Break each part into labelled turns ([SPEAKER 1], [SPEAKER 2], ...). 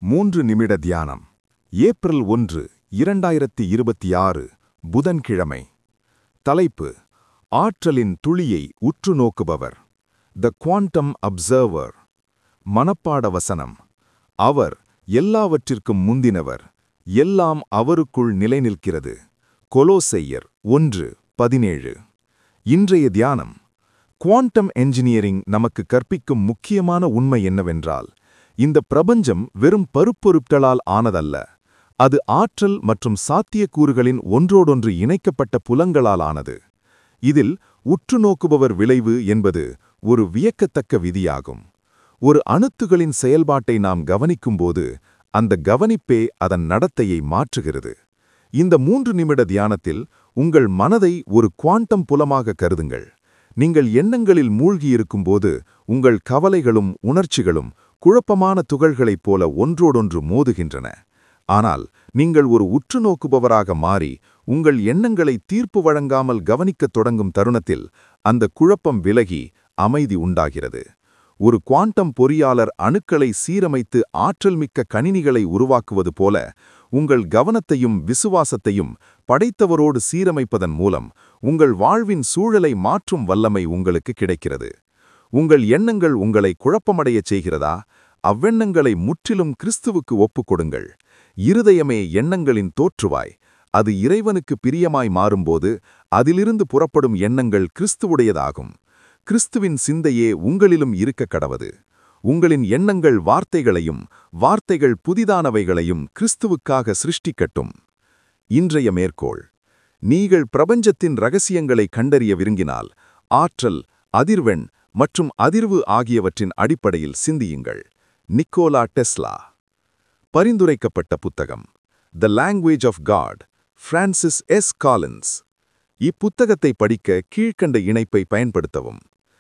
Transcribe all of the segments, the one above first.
[SPEAKER 1] மூன்று நிமிட தியானம் ஏப்ரல் ஒன்று இரண்டாயிரத்தி இருபத்தி ஆறு புதன்கிழமை தலைப்பு ஆற்றலின் துளியை உற்று நோக்குபவர் த குவாண்டம் அப்சர்வர் மனப்பாட வசனம் அவர் எல்லாவற்றிற்கும் முந்தினவர் எல்லாம் அவருக்குள் நிலைநிற்கிறது கொலோசெய்யர் ஒன்று பதினேழு இன்றைய தியானம் குவாண்டம் என்ஜினியரிங் நமக்கு கற்பிக்கும் முக்கியமான உண்மை என்னவென்றால் இந்த பிரபஞ்சம் வெறும் பருப்பொருட்களால் ஆனதல்ல அது ஆற்றல் மற்றும் சாத்தியக்கூறுகளின் ஒன்றோடொன்று இணைக்கப்பட்ட புலங்களால் ஆனது இதில் உற்றுநோக்குபவர் விளைவு என்பது ஒரு வியக்கத்தக்க விதியாகும் ஒரு அணுத்துகளின் செயல்பாட்டை நாம் கவனிக்கும்போது அந்த கவனிப்பே அதன் நடத்தையை மாற்றுகிறது இந்த மூன்று நிமிட தியானத்தில் உங்கள் மனதை ஒரு குவாண்டம் புலமாக கருதுங்கள் நீங்கள் எண்ணங்களில் மூழ்கியிருக்கும்போது உங்கள் கவலைகளும் உணர்ச்சிகளும் குழப்பமான துகள்களைப் போல ஒன்றோடொன்று மோதுகின்றன ஆனால் நீங்கள் ஒரு உற்றுநோக்குபவராக மாறி உங்கள் எண்ணங்களை தீர்ப்பு வழங்காமல் கவனிக்கத் தொடங்கும் தருணத்தில் அந்த குழப்பம் விலகி அமைதி உண்டாகிறது ஒரு குவாண்டம் பொறியாளர் அணுக்களை சீரமைத்து ஆற்றல்மிக்க கணினிகளை உருவாக்குவது போல உங்கள் கவனத்தையும் விசுவாசத்தையும் படைத்தவரோடு சீரமைப்பதன் மூலம் உங்கள் வாழ்வின் சூழலை மாற்றும் வல்லமை உங்களுக்கு கிடைக்கிறது உங்கள் எண்ணங்கள் உங்களை குழப்பமடையச் செய்கிறதா அவ்வெண்ணங்களை முற்றிலும் கிறிஸ்துவுக்கு ஒப்புக் கொடுங்கள் இருதயமே எண்ணங்களின் தோற்றுவாய் அது இறைவனுக்கு பிரியமாய் மாறும்போது அதிலிருந்து புறப்படும் எண்ணங்கள் கிறிஸ்துவுடையதாகும் கிறிஸ்துவின் சிந்தையே உங்களிலும் இருக்க கடவது உங்களின் எண்ணங்கள் வார்த்தைகளையும் வார்த்தைகள் புதிதானவைகளையும் கிறிஸ்துவுக்காக சிருஷ்டிக்கட்டும் இன்றைய மேற்கோள் நீங்கள் பிரபஞ்சத்தின் ரகசியங்களை கண்டறிய விரும்பினால் ஆற்றல் அதிர்வெண் மற்றும் அதிர்வு ஆகியவற்றின் அடிப்படையில் சிந்தியுங்கள் நிக்கோலா டெஸ்லா பரிந்துரைக்கப்பட்ட புத்தகம் the language of God Francis S Collins இப்புத்தகத்தை படிக்க கீழ்க்கண்ட இணைப்பை பயன்படுத்தவும்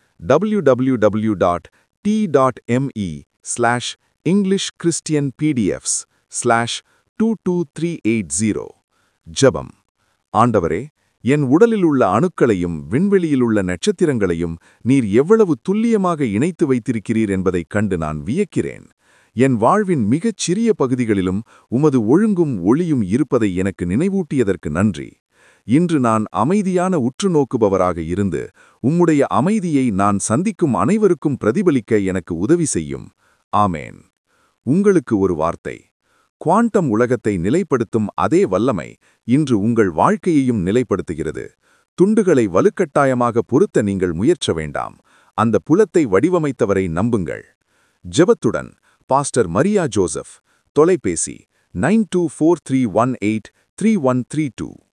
[SPEAKER 1] www.t.me dot T dot ME slash English Christian PDFs slash two two three eight zero ஜபம் ஆண்டவரே என் உடலில் உள்ள அணுக்களையும் விண்வெளியில் உள்ள நட்சத்திரங்களையும் நீர் எவ்வளவு துல்லியமாக இணைத்து வைத்திருக்கிறீர் என்பதைக் கண்டு நான் வியக்கிறேன் என் வாழ்வின் மிகச் சிறிய பகுதிகளிலும் உமது ஒழுங்கும் ஒளியும் இருப்பதை எனக்கு நினைவூட்டியதற்கு நன்றி இன்று நான் அமைதியான உற்றுநோக்குபவராக இருந்து உம்முடைய அமைதியை நான் சந்திக்கும் அனைவருக்கும் பிரதிபலிக்க எனக்கு உதவி செய்யும் ஆமேன் உங்களுக்கு ஒரு வார்த்தை குவாண்டம் உலகத்தை நிலைப்படுத்தும் அதே வல்லமை இன்று உங்கள் வாழ்க்கையையும் நிலைப்படுத்துகிறது துண்டுகளை வலுக்கட்டாயமாக பொருத்த நீங்கள் முயற்ச வேண்டாம் அந்த புலத்தை வடிவமைத்தவரை நம்புங்கள் ஜெபத்துடன் பாஸ்டர் மரியா ஜோசப் தொலைபேசி nine two four three one eight three one three two